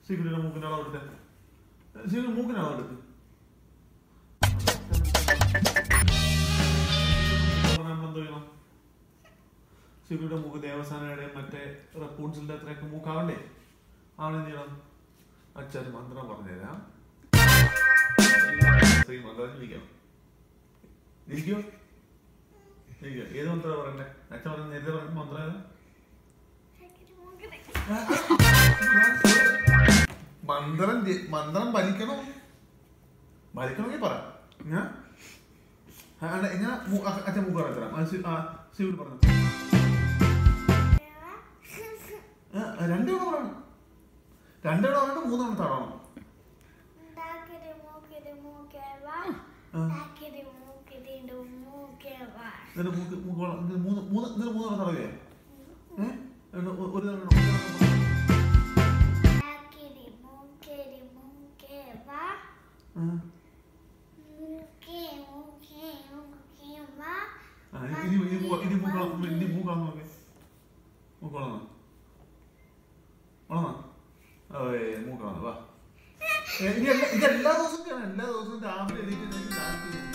സിഗിയുടെ മൂക്കിന്റെ അളവ് എടുത്തേ സിഗിയുടെ മൂക്കിന്റെ അളവ് എടുക്ക് നമ്മളെന്തോ ചെയ്യണം സിഗിയുടെ മൂക്ക് ദേവസ്ഥാനയുടെ മറ്റേ റപ്പൂൺസിന്റെ അത്രയൊക്കെ മൂക്കാവണ്ടേ ആവണെ എന്ത് ചെയ്യണം അച്ഛൻ മന്ത്രം പറഞ്ഞുതരാം ശ്രീ മന്ത്രം ഇരിക്കണം ഇരിക്കോ ഇരിക്കോ ഏത് മന്ത്രമാണ് പറയണ്ടേ അച്ഛൻ പറഞ്ഞ നേരത്തെ പറഞ്ഞ മന്ത്രം ഏതാ മന്ത്രം ജെ- മന്ത്രം വലിക്കണോ വലിക്കണമെങ്കിൽ പറ ഞാൻ ആ, അല്ല, ഇങ്ങനെ മൂ- അ- അച്ഛൻ മൂക്ക് പറഞ്ഞുതരാം ശിവട് പറഞ്ഞു ആ, രണ്ട് തവണ പറയണം രണ്ട് തവണ പറയണം മൂന്ന് തവണ തടണം Dackity mookity mookeva. ആ. Dackity mookity do mookeva. എന്നിട്ട് മൂക്ക് മൂക്ക് വെള്ളം- എന്നിട്ട് മൂന്ന് മൂന്ന് എന്നിട്ട് മൂന്ന് തവണ തടവേ ഏഹ് ഒരു തവണ ഒരു തവണ ഒരു തവണ Dackity mookity mookeva. ആ. Mookie mookie mookeva. ആ, ഇനി ഇനി മൂക്ക് ഇനി മൂക്ക് വെള്ളം- ഇനി മൂക്ക് വളർന്നു നോക്കേ മൂക്ക് വളർന്നോ വളർന്നോ ഓയ് മൂക്ക് വളർന്നു വാ ഏ, ഇനി എല്ലാ ഇത് എല്ലാ ദിവസവും ചെയ്യണം എല്ലാ ദിവസവും രാവിലെ എണീറ്റ് രാത്രി